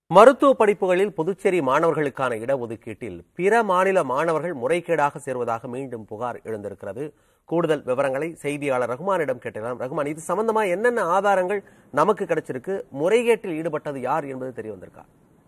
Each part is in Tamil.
மருத்துவ படிப்புகளில் புதுச்சேரி மாணவர்களுக்கான இடஒதுக்கீட்டில் பிற மாநில மாணவர்கள் முறைகேடாக சேர்வதாக மீண்டும் புகார் எழுந்திருக்கிறது கூடுதல் விவரங்களை செய்தியாளர் ரகுமானிடம் கேட்டலாம் ரகுமான் இது சம்பந்தமா என்னென்ன ஆதாரங்கள் நமக்கு கிடைச்சிருக்கு முறைகேட்டில் ஈடுபட்டது யார் என்பது தெரிய வந்திருக்கா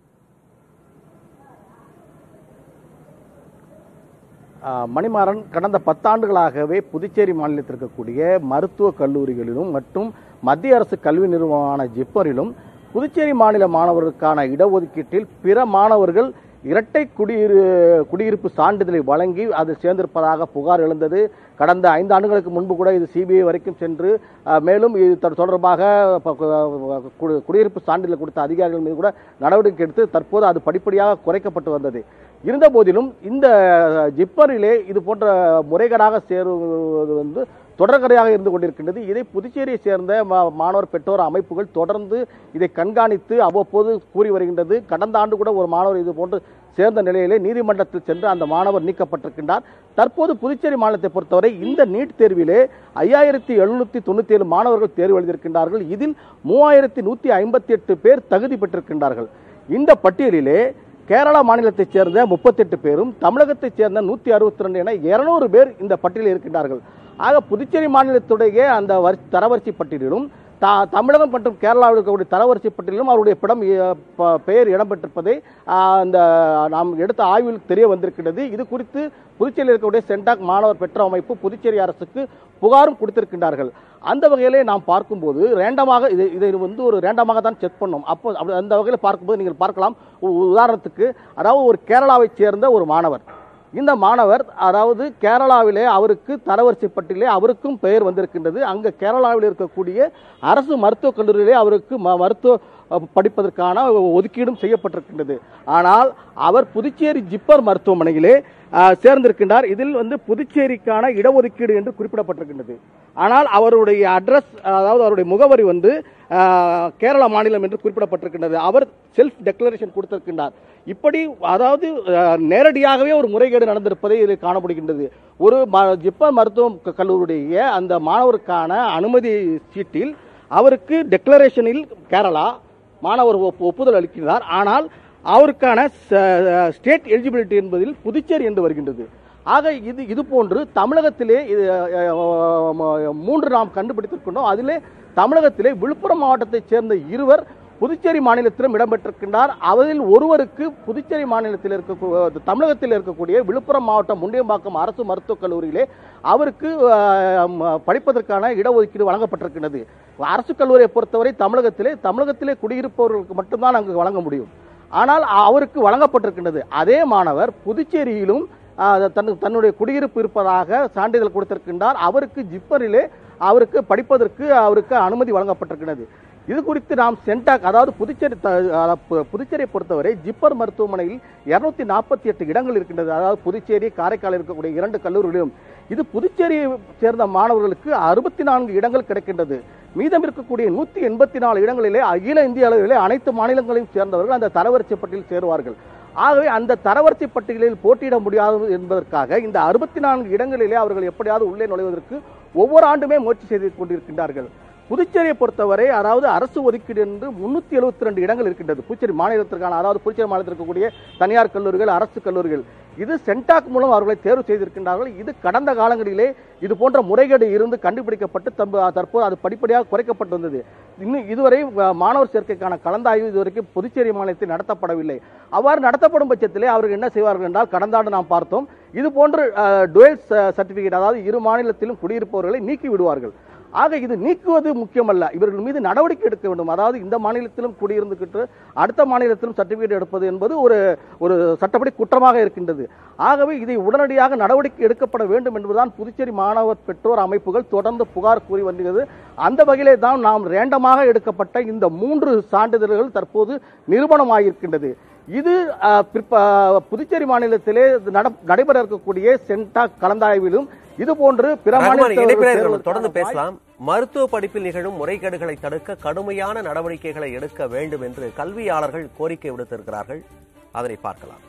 ஆஹ் மணிமாறன் கடந்த பத்தாண்டுகளாகவே புதுச்சேரி மாநிலத்தில் இருக்கக்கூடிய மருத்துவக் கல்லூரிகளிலும் மற்றும் மத்திய அரசு கல்வி நிறுவனமான ஜிப்பரிலும் புதுச்சேரி மாநில மாணவர்களுக்கான இடஒதுக்கீட்டில் பிற மாணவர்கள் இரட்டை குடியிரு குடியிருப்பு சான்றிதழை வழங்கி அதில் சேர்ந்திருப்பதாக புகார் எழுந்தது கடந்த ஐந்து ஆண்டுகளுக்கு முன்பு கூட இது சிபிஐ வரைக்கும் சென்று ஆஹ், மேலும் இது தொ- தொடர்பாக ப- கு- கு- குடியிருப்பு சான்றிதழ் கொடுத்த அதிகாரிகள் மீது கூட நடவடிக்கை எடுத்து தற்போது அது படிப்படியாக குறைக்கப்பட்டு வந்தது இருந்த போதிலும் இந்த ஜிப்பரிலே இது போன்ற முறைகேடாக சேருவது வந்து தொடர்கதையாக இருந்து கொண்டிருக்கின்றது இதை புதுச்சேரியை சேர்ந்த மா- மாணவர் பெற்றோர் அமைப்புகள் தொடர்ந்து இதை கண்காணித்து அவ்வப்போது கூறி வருகின்றது கடந்த ஆண்டு கூட ஒரு மாணவர் இது போன்று சேர்ந்த நிலையிலே நீதிமன்றத்தில் சென்று அந்த மாணவர் நீக்கப்பட்டிருக்கின்றார் தற்போது புதுச்சேரி மாநிலத்தை பொறுத்தவரை இந்த நீட் தேர்விலே ஐயாயிரத்தி எழுநூத்தி தொண்ணூத்தி ஏழு மாணவர்கள் தேர்வு எழுதியிருக்கின்றார்கள் இதில் மூவாயிரத்தி நூத்தி ஐம்பத்தி எட்டு பேர் தகுதி பெற்றிருக்கின்றார்கள் இந்த பட்டியலிலே கேரளா மாநிலத்தைச் சேர்ந்த முப்பத்தெட்டு பேரும் தமிழகத்தைச் சேர்ந்த நூற்றி அறுபத்தி ரெண்டு என இருநூறு பேர் இந்த பட்டியலில் இருக்கின்றார்கள் ஆக புதுச்சேரி மாநிலத்துடைய அந்த வரி தரவரிசை பட்டியலிலும் த தமிழகம் மற்றும் கேரளாவில் இருக்கக்கூடிய தரவரிசை பட்டியலிலும் அவருடைய படம் அஹ், ப- பெயர் இடம்பெற்றிருப்பதை ஆஹ், அந்த நாம் எடுத்த ஆய்வில் தெரிய வந்திருக்கின்றது இது குறித்து புதுச்சேரியில் இருக்கக்கூடிய சென்டாக் மாணவர் பெற்ற அமைப்பு புதுச்சேரி அரசுக்கு புகாரும் கொடுத்திருக்கின்றார்கள் அந்த வகையிலே நாம் பார்க்கும்போது ரேண்டமாக இது இதை வந்து ஒரு ரேண்டமாக தான் செக் பண்ணோம் அப்போ அப்படி அந்த வகையில் பார்க்கும்போது நீங்கள் பார்க்கலாம் உ- உதாரணத்துக்கு அதாவது ஒரு கேரளாவைச் சேர்ந்த ஒரு மாணவர் இந்த மாணவர் அதாவது கேரளாவிலே அவருக்கு தரவரிசை பட்டியலே அவருக்கும் பெயர் வந்திருக்கின்றது அங்க கேரளாவில் இருக்கக்கூடிய அரசு மருத்துவக் கல்லூரியிலே அவருக்கு ம- மருத்துவ அஹ், படிப்பதற்கான ஒதுக்கீடும் செய்யப்பட்டிருக்கின்றது ஆனால் அவர் புதுச்சேரி ஜிப்பர் மருத்துவமனையிலே அஹ், சேர்ந்திருக்கின்றார் இதில் வந்து புதுச்சேரிக்கான இடஒதுக்கீடு என்று குறிப்பிடப்பட்டிருக்கின்றது ஆனால் அவருடைய அட்ரஸ் அதாவது அவருடைய முகவரி வந்து அஹ், கேரள மாநிலம் என்று குறிப்பிடப்பட்டிருக்கின்றது அவர் செல்ஃப் டெக்ளரேஷன் கொடுத்திருக்கின்றார் இப்படி அதாவது அஹ், நேரடியாகவே ஒரு முறைகேடு நடந்திருப்பதை இதில் காணப்படுகின்றது ஒரு ம- ஜிப்பர் மருத்துவ க- கல்லூரியுடைய அந்த மாணவருக்கான அனுமதி சீட்டில் அவருக்கு டெக்ளரேஷனில் கேரளா மாணவர் ஒப்பு- ஒப்புதல் அளிக்கிறார் ஆனால் அவருக்கான ஸ்டேட் எலிஜிபிலிட்டி என்பதில் புதுச்சேரி என்று வருகின்றது ஆக இது இது போன்று தமிழகத்திலே இது அஹ், ம- மூன்று நாம் கண்டுபிடித்திருக்கின்றோம் அதிலே தமிழகத்திலே விழுப்புரம் மாவட்டத்தைச் சேர்ந்த இருவர் புதுச்சேரி மாநிலத்திலும் இடம்பெற்றிருக்கின்றார் அதில் ஒருவருக்கு புதுச்சேரி மாநிலத்தில் இருக்க தமிழகத்தில் இருக்கக்கூடிய விழுப்புரம் மாவட்டம் முண்டியம்பாக்கம் அரசு மருத்துவக் கல்லூரியிலே அவருக்கு அஹ், ம- படிப்பதற்கான இடஒதுக்கீடு வழங்கப்பட்டிருக்கின்றது அரசு கல்லூரியை பொறுத்தவரை தமிழகத்திலே தமிழகத்திலே குடியிருப்பவர்களுக்கு மட்டும்தான் அங்கு வழங்க முடியும் ஆனால் அவருக்கு வழங்கப்பட்டிருக்கின்றது அதே மாணவர் புதுச்சேரியிலும் ஆஹ், தன் தன்னுடைய குடியிருப்பு இருப்பதாக சான்றிதழ் கொடுத்திருக்கின்றார் அவருக்கு ஜிப்பரிலே அவருக்கு படிப்பதற்கு அவருக்கு அனுமதி வழங்கப்பட்டிருக்கிறது இது குறித்து நாம் சென்டாக் அதாவது புதுச்சேரி த- அஹ், பு- புதுச்சேரியை பொறுத்தவரை ஜிப்பர் மருத்துவமனையில் இருநூத்தி நாற்பத்தி எட்டு இடங்கள் இருக்கின்றது அதாவது புதுச்சேரி காரைக்கால் இருக்கக்கூடிய இரண்டு கல்லூரிகளிலும் இது புதுச்சேரியை சேர்ந்த மாணவர்களுக்கு அறுபத்தி நான்கு இடங்கள் கிடைக்கின்றது மீதம் இருக்கக்கூடிய நூத்தி எண்பத்தி நாலு இடங்களிலே அகில இந்திய அளவிலே அனைத்து மாநிலங்களையும் சேர்ந்தவர்கள் அந்த தரவரிசை பட்டியலில் சேருவார்கள் ஆகவே அந்த தரவரிசை பட்டியலில் போட்டியிட முடியாது என்பதற்காக இந்த அறுபத்தி நான்கு இடங்களிலே அவர்கள் எப்படியாவது உள்ளே நுழைவதற்கு ஒவ்வொரு ஆண்டுமே முயற்சி செய்து கொண்டிருக்கின்றார்கள் புதுச்சேரியை பொறுத்தவரை அதாவது அரசு ஒதுக்கீடு என்று முன்னூத்தி எழுபத்தி ரெண்டு இடங்கள் இருக்கின்றது புதுச்சேரி மாநிலத்திற்கான அதாவது புதுச்சேரி மாநிலத்தில் இருக்கக்கூடிய தனியார் கல்லூரிகள் அரசு கல்லூரிகள் இது சென்டாக் மூலம் அவர்களை தேர்வு செய்திருக்கின்றார்கள் இது கடந்த காலங்களிலே இது போன்ற முறைகேடு இருந்து கண்டுபிடிக்கப்பட்டு தம்பு- தற்போது அது படிப்படியாக குறைக்கப்பட்டு வந்தது இன்னும் இதுவரை அஹ், மாணவர் சேர்க்கைக்கான கலந்தாய்வு இதுவரைக்கும் புதுச்சேரி மாநிலத்தில் நடத்தப்படவில்லை அவ்வாறு நடத்தப்படும் பட்சத்திலே அவர்கள் என்ன செய்வார்கள் என்றால் கடந்த ஆண்டு நாம் பார்த்தோம் இது போன்று டுவெல் சர்டிபிகேட் அதாவது இரு மாநிலத்திலும் குடியிருப்பவர்களை நீக்கி விடுவார்கள் ஆக இது நீக்குவது முக்கியமல்ல இவர்கள் மீது நடவடிக்கை எடுக்க வேண்டும் அதாவது இந்த மாநிலத்திலும் குடியிருந்துகிட்டு அடுத்த மாநிலத்திலும் சர்டிபிகேட் எடுப்பது என்பது ஒரு ஒரு சட்டப்படி குற்றமாக இருக்கின்றது ஆகவே இதை உடனடியாக நடவடிக்கை எடுக்கப்பட வேண்டும் என்பதுதான் புதுச்சேரி மாணவர் பெற்றோர் அமைப்புகள் தொடர்ந்து புகார் கூறி வருகிறது அந்த வகையிலே தான் நாம் ரேண்டமாக எடுக்கப்பட்ட இந்த மூன்று சான்றிதழ்கள் தற்போது நிரூபணமாகியிருக்கின்றது இது அஹ், பிற்ப- புதுச்சேரி மாநிலத்திலே நட- நடைபெற இருக்கக்கூடிய சென்டாக் கலந்தாய்விலும் இது போன்று பிற ரகுமான் மாநிலத்தவர்கள் இடைப்பெற சேர்வதற்கான தொடர்ந்து பேசலாம் மருத்துவ படிப்பில் நிகழும் முறைகேடுகளை தடுக்க கடுமையான நடவடிக்கைகளை எடுக்க வேண்டும் என்று கல்வியாளர்கள் கோரிக்கை விடுத்திருக்கிறார்கள் அதனை பார்க்கலாம்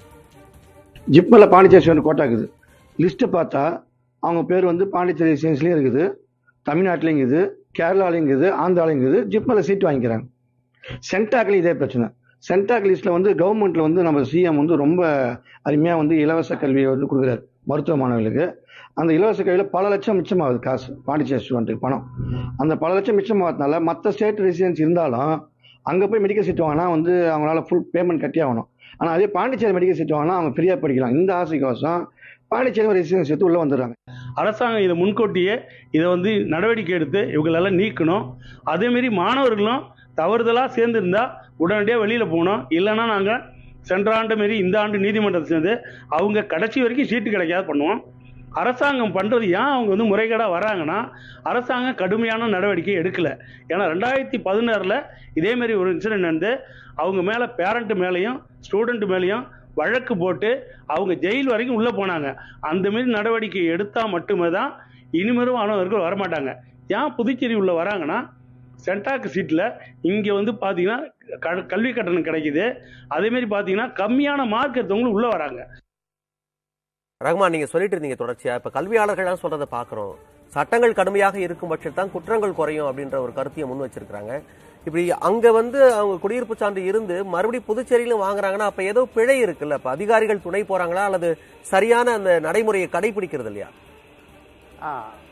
ஜிப்மல பாண்டிச்சேரி ஸ்டூடெண்ட் கோட்டா இருக்குது லிஸ்ட்டு பார்த்தா அவங்க பேர் வந்து பாண்டிச்சேரி சயின்ஸ்லேயும் இருக்குது தமிழ்நாட்டிலையும் இருக்குது கேரளாலையும் இருக்குது ஆந்திராலையும் இருக்குது ஜிப்மல சீட் வாங்கிக்கிறாங்க சென்டாக்லையும் இதே பிரச்சனை சென்டாக் லிஸ்ட்ல வந்து கவர்மெண்ட்ல வந்து நம்ம சிஎம் வந்து ரொம்ப அருமையா வந்து இலவச கல்வியை வந்து கொடுக்குறாரு மருத்துவ மாணவர்களுக்கு அந்த இலவச கல்வியில் பல லட்சம் மிச்சமாகுது காசு பாண்டிச்சேரி ஸ்டூடெண்ட்டுக்கு பணம் அந்த பல லட்சம் மிச்சமாகறதுனால மற்ற ஸ்டேட் ரெசிடென்ஸ் இருந்தாலும் அங்கே போய் மெடிக்கல் சீட் வாங்கினா வந்து அவங்களால ஃபுல் பேமெண்ட் கட்டி ஆகணும் ஆனால் அதே பாண்டிச்சேரி மெடிக்கல் சீட் வாங்கினா அவங்க ஃப்ரீயாக படிக்கலாம் இந்த ஆசைக்கோசம் பாண்டிச்சேரி ரெசிடென்ஸ் எடுத்து உள்ளே வந்துடுறாங்க அரசாங்கம் இதை முன்கூட்டியே இதை வந்து நடவடிக்கை எடுத்து இவங்களெல்லாம் நீக்கணும் அதேமாரி மாணவர்களும் தவறுதலாக சேர்ந்துருந்தா உடனடியாக வெளியில் போகணும் இல்லைன்னா நாங்கள் சென்ற ஆண்டு மாரி இந்த ஆண்டு நீதிமன்றத்தை சேர்ந்து அவங்க கடைசி வரைக்கும் சீட்டு கிடைக்காத பண்ணுவோம் அரசாங்கம் பண்ணுறது ஏன் அவங்க வந்து முறைகேடாக வராங்கன்னா அரசாங்கம் கடுமையான நடவடிக்கை எடுக்கலை ஏன்னா ரெண்டாயிரத்தி பதினாறில் இதேமாரி ஒரு இன்சிடென்ட் நடந்து அவங்க மேலே பேரண்ட் மேலேயும் ஸ்டூடெண்ட் மேலேயும் வழக்கு போட்டு அவங்க ஜெயில் வரைக்கும் உள்ளே போனாங்க அந்த மாரி நடவடிக்கை எடுத்தால் மட்டுமே தான் இனிமேலும் மாணவர்கள் வரமாட்டாங்க ஏன் புதுச்சேரி உள்ள வராங்கன்னா சென்டாக் சீட்டில் இங்கே வந்து பார்த்தீங்கன்னா க கல்வி கட்டணம் கிடைக்குது அதேமாரி பார்த்தீங்கன்னா கம்மியான மார்க் எடுத்தவங்களும் உள்ளே வராங்க ரகுமான் நீங்க சொல்லிட்டு இருந்தீங்க தொடர்ச்சியா இப்ப கல்வியாளர்கள்லாம் சொல்றதை பாக்குறோம் சட்டங்கள் கடுமையாக இருக்கும் பட்சத்தில் தான் குற்றங்கள் குறையும் அப்படின்ற ஒரு கருத்தையை முன் வச்சிருக்காங்க இப்படி அங்க வந்து அவங்க குடியிருப்பு சான்று இருந்து மறுபடியும் புதுச்சேரியிலும் வாங்குறாங்கன்னா அப்ப ஏதோ பிழை இருக்குல்ல அப்ப அதிகாரிகள் துணை போறாங்களா அல்லது சரியான அந்த நடைமுறையை கடைபிடிக்கிறது இல்லையா ஆ.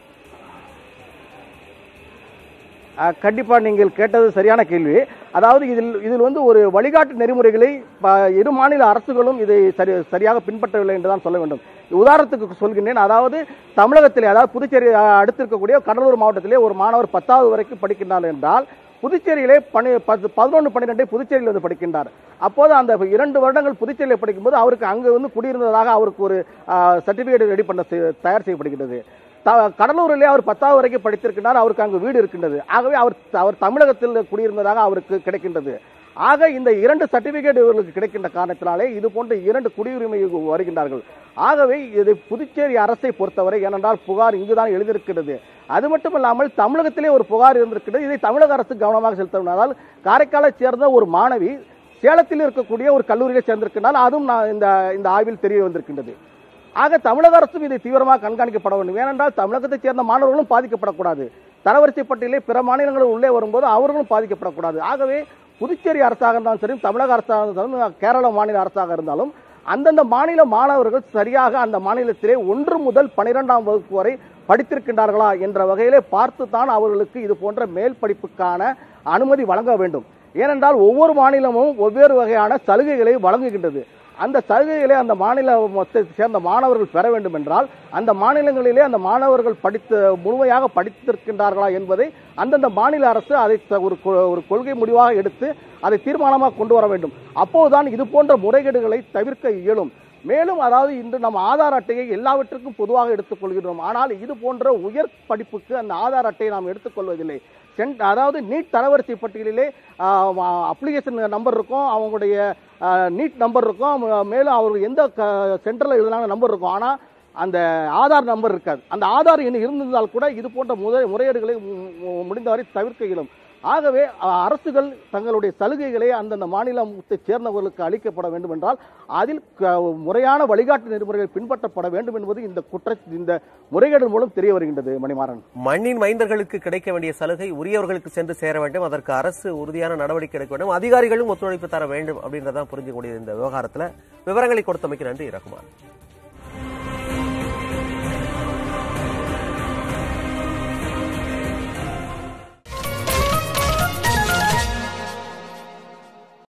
ஆ, கண்டிப்பா நீங்கள் கேட்டது சரியான கேள்வி அதாவது இதில் இதில் வந்து ஒரு வழிகாட்டு நெறிமுறைகளை ப- இரு மாநில அரசுகளும் இதை சரி சரியாக பின்பற்றவில்லை என்று தான் சொல்ல வேண்டும் உதாரணத்துக்கு சொல்கின்றேன் அதாவது தமிழகத்திலே அதாவது புதுச்சேரி அ, அடுத்து இருக்கக்கூடிய கடலூர் மாவட்டத்திலே ஒரு மாணவர் பத்தாவது வரைக்கும் படிக்கின்றார் என்றால் புதுச்சேரியிலே பனி பத்து பதினொன்று பன்னிரெண்டை புதுச்சேரியில் வந்து படிக்கின்றார் அப்போது அந்த இரண்டு வருடங்கள் புதுச்சேரியில் படிக்கும்போது அவருக்கு அங்கு வந்து குடியிருந்ததாக அவருக்கு ஒரு சர்டிபிகேட் ரெடி பண்ண செய்- தயார் செய்யப்படுகிறது த- கடலூரிலே அவர் பத்தாவது வரைக்கும் படித்திருக்கிறார் அவருக்கு அங்கு வீடு இருக்கின்றது ஆகவே அவர் அவர் தமிழகத்தில் குடியிருந்ததாக அவருக்கு கிடைக்கின்றது ஆக இந்த இரண்டு சர்டிபிகேட் இவர்களுக்கு கிடைக்கின்ற காரணத்தினாலே இது போன்ற இரண்டு குடியுரிமை வருகின்றார்கள் ஆகவே இது புதுச்சேரி அரசை பொறுத்தவரை ஏனென்றால் புகார் இங்குதான் எழுதியிருக்கிறது அது மட்டுமல்லாமல் தமிழகத்திலே ஒரு புகார் இருந்திருக்கிறது இதை தமிழக அரசு கவனமாக செலுத்த வேண்டும். அதாவது காரைக்காலை சேர்ந்த ஒரு மாணவி சேலத்தில் இருக்கக்கூடிய ஒரு கல்லூரியிலே சேர்ந்திருக்கிறால் அதுவும் நான் இந்த இந்த ஆய்வில் தெரிய வந்திருக்கின்றது ஆக தமிழக அரசும் இதை தீவிரமாக கண்காணிக்கப்பட வேண்டும் ஏனென்றால் தமிழகத்தைச் சேர்ந்த மாணவர்களும் பாதிக்கப்படக்கூடாது தரவரிசை பட்டியலே பிற மாநிலங்கள் உள்ளே வரும்போது அவர்களும் பாதிக்கப்படக்கூடாது ஆகவே புதுச்சேரி அரசாக இருந்தாலும் சரி தமிழக அரசாக இருந்தாலும் கேரள மாநில அரசாக இருந்தாலும் அந்தந்த மாநில மாணவர்கள் சரியாக அந்த மாநிலத்திலே ஒன்று முதல் பனிரெண்டாம் வகுப்பு வரை படித்திருக்கின்றார்களா என்ற வகையிலே பார்த்து தான் அவர்களுக்கு இது போன்ற மேல் படிப்புக்கான அனுமதி வழங்க வேண்டும் ஏனென்றால் ஒவ்வொரு மாநிலமும் வெவ்வேறு வகையான சலுகைகளை வழங்குகின்றது அந்த சலுகைகளை அந்த மாநில மொத்த சேர்ந்த மாணவர்கள் பெற வேண்டும் என்றால் அந்த மாநிலங்களிலே அந்த மாணவர்கள் படித்து முழுமையாக படித்திருக்கின்றார்களா என்பதை அந்தந்த மாநில அரசு அதை த- ஒரு கொ- ஒரு கொள்கை முடிவாக எடுத்து அதை தீர்மானமாக கொண்டு வர வேண்டும் அப்போதுதான் இது போன்ற முறைகேடுகளை தவிர்க்க இயலும் மேலும் அதாவது இன்று நம்ம ஆதார் அட்டையை எல்லாவற்றுக்கும் பொதுவாக எடுத்துக்கொள்கிறோம் ஆனால் இது போன்ற உயர் படிப்புக்கு அந்த ஆதார் அட்டையை நாம் எடுத்துக்கொள்வதில்லை சென்ட் அதாவது நீட் தரவரிசை பட்டியலிலே அப்ளிகேஷன் நம்பர் இருக்கும் அவங்களுடைய நீட் நம்பர் இருக்கும் ம- மேலும் அவர் எந்த சென்டரில் எழுதினாங்க நம்பர் இருக்கும் ஆனால் அந்த ஆதார் நம்பர் இருக்காது அந்த ஆதார் எண் இருந்திருந்தால் கூட இது போன்ற முறை முறையீடுகளை மு- மு- முடிந்தவரை தவிர்க்க இயலும் ஆகவே அ, அரசுகள் தங்களுடைய சலுகைகளை அந்தந்த மாநிலத்தைச் சேர்ந்தவர்களுக்கு அளிக்கப்பட வேண்டும் என்றால் அதில் க- முறையான வழிகாட்டு நெறிமுறைகள் பின்பற்றப்பட வேண்டும் என்பது இந்த குற்ற இந்த முறைகேடு மூலம் தெரிய வருகின்றது மணிமாறன் மண்ணின் மைந்தர்களுக்கு கிடைக்க வேண்டிய சலுகை உரியவர்களுக்கு சென்று சேர வேண்டும் அதற்கு அரசு உறுதியான நடவடிக்கை எடுக்க வேண்டும் அதிகாரிகளும் ஒத்துழைப்பு தர வேண்டும் அப்படின்றதான் புரிஞ்சுக்கூடிய இந்த விவகாரத்துல விவரங்களை கொடுத்தமைக்கு நன்றி ரகுமான்